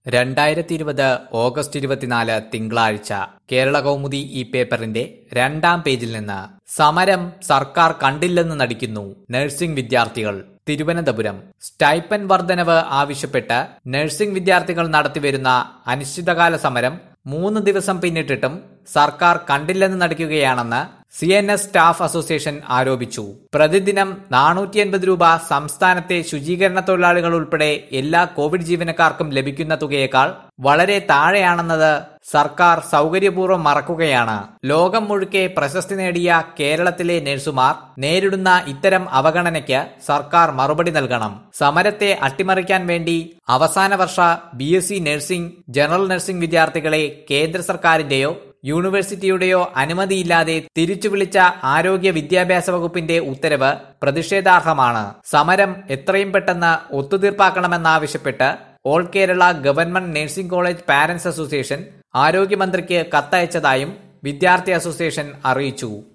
രണ്ടായിരത്തി ഇരുപത് ഓഗസ്റ്റ് ഇരുപത്തിനാല് തിങ്കളാഴ്ച കേരള കൗമുദി ഈ പേപ്പറിന്റെ രണ്ടാം പേജിൽ നിന്ന് സമരം സർക്കാർ കണ്ടില്ലെന്ന് നടിക്കുന്നു നഴ്സിംഗ് വിദ്യാർത്ഥികൾ തിരുവനന്തപുരം സ്റ്റൈപ്പൻ വർധനവ് ആവശ്യപ്പെട്ട് നഴ്സിംഗ് വിദ്യാർത്ഥികൾ നടത്തിവരുന്ന അനിശ്ചിതകാല സമരം മൂന്ന് ദിവസം പിന്നിട്ടിട്ടും സർക്കാർ കണ്ടില്ലെന്ന് നടിക്കുകയാണെന്ന് C N S staff association ആരോപിച്ചു പ്രതിദിനം നാനൂറ്റി അൻപത് രൂപ സംസ്ഥാനത്തെ ശുചീകരണ തൊഴിലാളികൾ ഉൾപ്പെടെ എല്ലാ കോവിഡ് ജീവനക്കാർക്കും ലഭിക്കുന്ന തുകയേക്കാൾ വളരെ താഴെയാണെന്നത് സർക്കാർ സൗകര്യപൂർവ്വം മറക്കുകയാണ് ലോകം മുഴുക്കെ പ്രശസ്തി നേടിയ കേരളത്തിലെ നഴ്സുമാർ നേരിടുന്ന ഇത്തരം അവഗണനയ്ക്ക് സർക്കാർ മറുപടി നൽകണം സമരത്തെ അട്ടിമറിക്കാൻ വേണ്ടി അവസാന വർഷ B S C nursing general nursing വിദ്യാർത്ഥികളെ കേന്ദ്ര സർക്കാരിന്റെയോ യൂണിവേഴ്സിറ്റിയുടെയോ അനുമതിയില്ലാതെ തിരിച്ചു വിളിച്ച ആരോഗ്യ വിദ്യാഭ്യാസ വകുപ്പിന്റെ ഉത്തരവ് പ്രതിഷേധാർഹമാണ് സമരം എത്രയും പെട്ടെന്ന് ഒത്തുതീർപ്പാക്കണമെന്നാവശ്യപ്പെട്ട് all Kerala government nursing college parents association ആരോഗ്യമന്ത്രിക്ക് കത്തയച്ചതായും വിദ്യാർത്ഥി അസോസിയേഷൻ അറിയിച്ചു